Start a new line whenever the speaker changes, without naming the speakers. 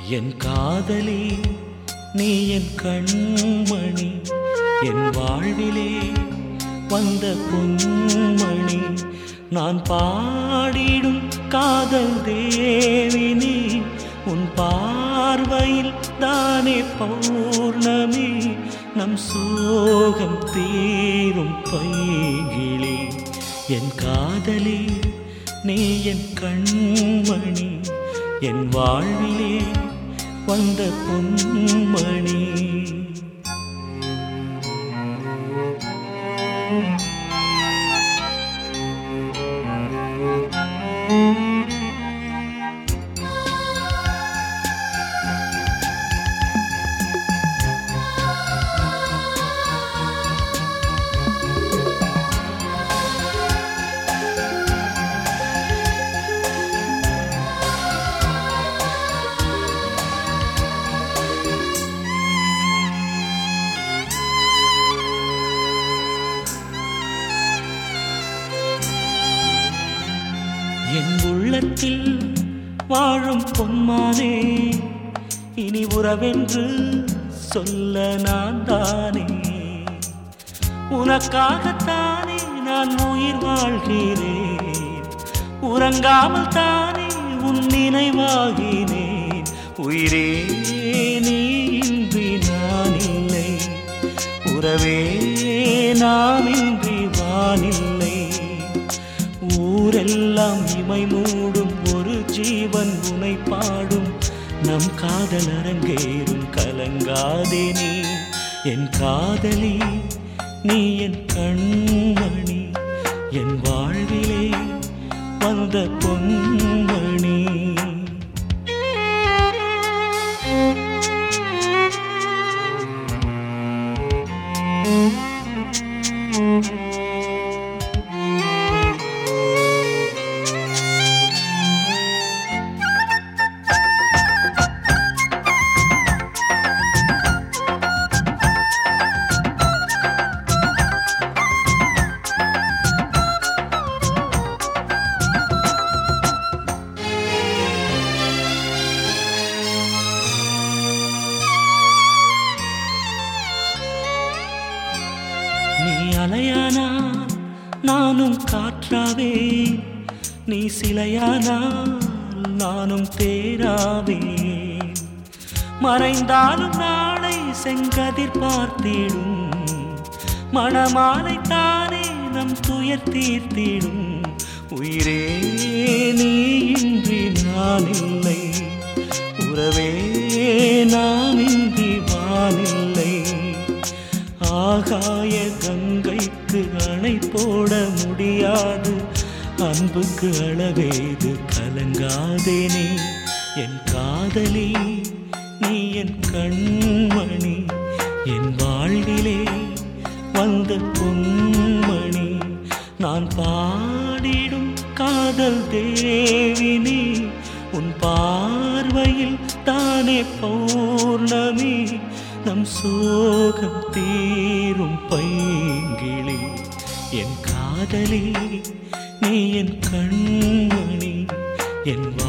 என் காதலி நீ என் கண்மணி என் வாழ்விலே வந்த பொன்மணி நான் பாடிடும் காதல் தேவினி உன் பார்வையில் தானே பௌர்ணமி நம் சோகம் தீரும் பைகிளி என் காதலி நீ என் கண்மணி என் வாழ்விலே வந்த பொன்மணி என் உள்ளத்தில் வாழும் பொன்மானே இனி உறவென்று சொல்ல நான் தானே உனக்காகத்தானே நான் உயிர் வாழ்கிறேன் உறங்காமல் தானே உன் நினைவாகினேன் உயிரே நீ இன்றி நான் இல்லை உறவே நாம் இன்றி வானில்லை ஊரெல்லாம் இமை மூடும் ஒரு ஜீவன் உனை பாடும் நம் காதல் அரங்கேறும் கலங்காதே நீ என் காதலி நீ என் கண்மணி என் வாழ்விலே வந்த பொன்மணி நீ அலையானால் நானும் காற்றாவே நீ சிலையானால் நானும் தேராவே மறைந்தாலும் நாளை செங்கதிர் பார்த்திடும் மணமாலை தானே நம் துயர் தீர்த்திடும் உயிரே நீ இன்றி நான் இல்லை உறவே நாம் இன்றி வானில்லை ஆகாய கங்கைக்கு அணை போட முடியாது அன்புக்கு அளவேது கலங்காதே நீ என் காதலி நீ என் கண்மணி என் வாழ்விலே வந்த பொன்மணி நான் பாடிடும் காதல் தேவினி உன் பார்வையில் தானே பௌர்ணமி நம் சோகம் தீரும் பைங்கிளி என் காதலி நீ என் கண்மணி என்